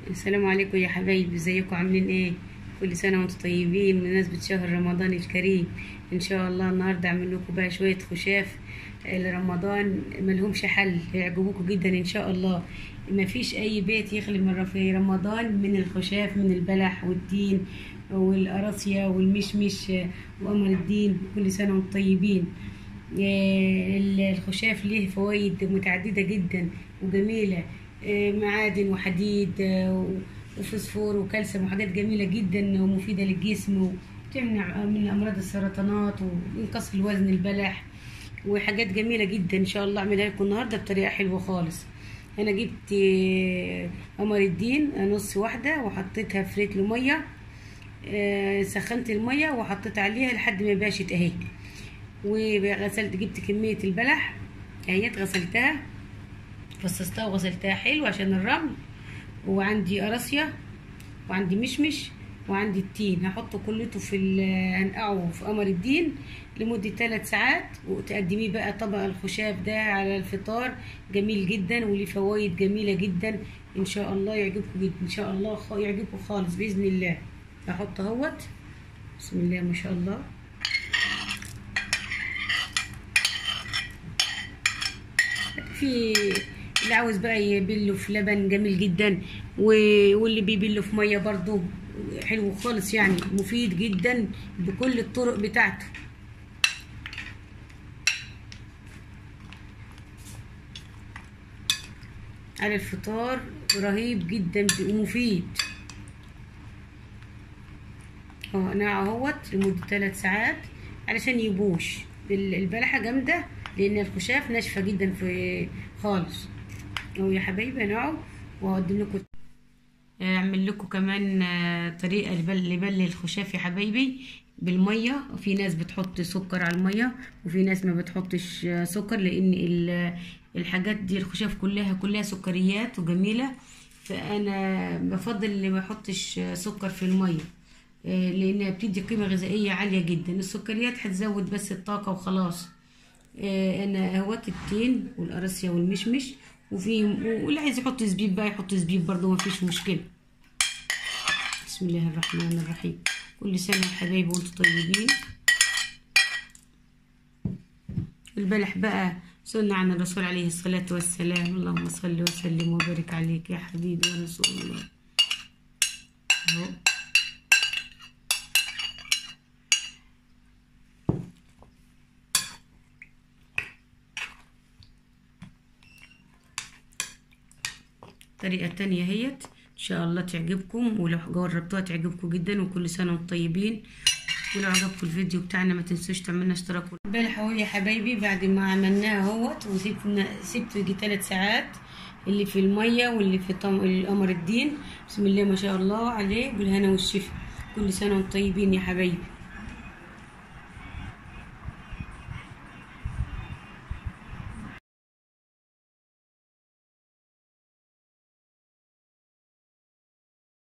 السلام عليكم يا حبايبي ازيكم عاملين ايه كل سنه وانتم طيبين بمناسبه شهر رمضان الكريم ان شاء الله النهارده اعمل لكم بقى شويه خشاف لرمضان ملهمش حل هيعجبوكم جدا ان شاء الله مفيش اي بيت يخلي من في رمضان من الخشاف من البلح والتين والقراصية والمشمش وقمر الدين كل سنة وانتم طيبين الخشاف ليه فوائد متعددة جدا وجميلة معادن وحديد وفوسفور وكالسيوم وحاجات جميلة جدا ومفيدة للجسم وتمنع من أمراض السرطانات وينقص الوزن البلح وحاجات جميلة جدا إن شاء الله أعملها لكم النهاردة بطريقة حلوة خالص أنا جبت قمر الدين نص واحدة وحطيتها في ريتل مية سخنت المية وحطيت عليها لحد ما باشت اهي وغسلت جبت كمية البلح اهيت غسلتها فصصتها وغسلتها حلو عشان الرمل وعندي قراصية وعندي مشمش وعندي التين هحطه كلته في هنقعه في قمر الدين لمدة ثلاث ساعات وتقدميه بقى طبق الخشاف ده على الفطار جميل جدا وليه فوائد جميلة جدا ان شاء الله يعجبكم جدا ان شاء الله يعجبكم خالص بإذن الله احط اهوت بسم الله ما شاء الله في اللي عاوز بقى يبله في لبن جميل جدا واللي بيبله في ميه برضو حلو خالص يعني مفيد جدا بكل الطرق بتاعته على الفطار رهيب جدا ومفيد اه نقع اهوت لمدة ثلاث ساعات علشان يبوش البلحة جامدة لأن الخشاف ناشفة جدا في خالص اهو يا حبايبي نقعوا وأقدم لكم أعمل لكم كمان طريقة لبل الخشاف يا حبايبي بالمية في ناس بتحط سكر على المية وفي ناس ما بتحطش سكر لأن الحاجات دي الخشاف كلها كلها سكريات وجميلة فأنا بفضل اللي ما يحطش سكر في المية لانها بتدي قيمه غذائيه عاليه جدا السكريات هتزود بس الطاقه وخلاص انا اهوت التين والقراصيه والمشمش وفي واللي عايز يحط زبيب بقى يحط زبيب برضه ما فيش مشكله بسم الله الرحمن الرحيم كل سنه يا حبايبي وانتم طيبين البلح بقى سنة عن الرسول عليه الصلاة والسلام اللهم صل وسلم وبارك عليك يا حبيبي يا رسول الله اهو الطريقة التانية هيت ان شاء الله تعجبكم ولو جربتوها تعجبكم جدا وكل سنة وانتم طيبين ولو عجبكم الفيديو بتاعنا ما تنسوش تعملنا اشتراك امبارح اهو يا حبايبي بعد ما عملناها اهوت وسيبنا سبته يجي ثلاث ساعات اللي في المية واللي في طم... القمر الدين بسم الله ما شاء الله عليه بالهنا والشفا كل سنة وانتم طيبين يا حبايبي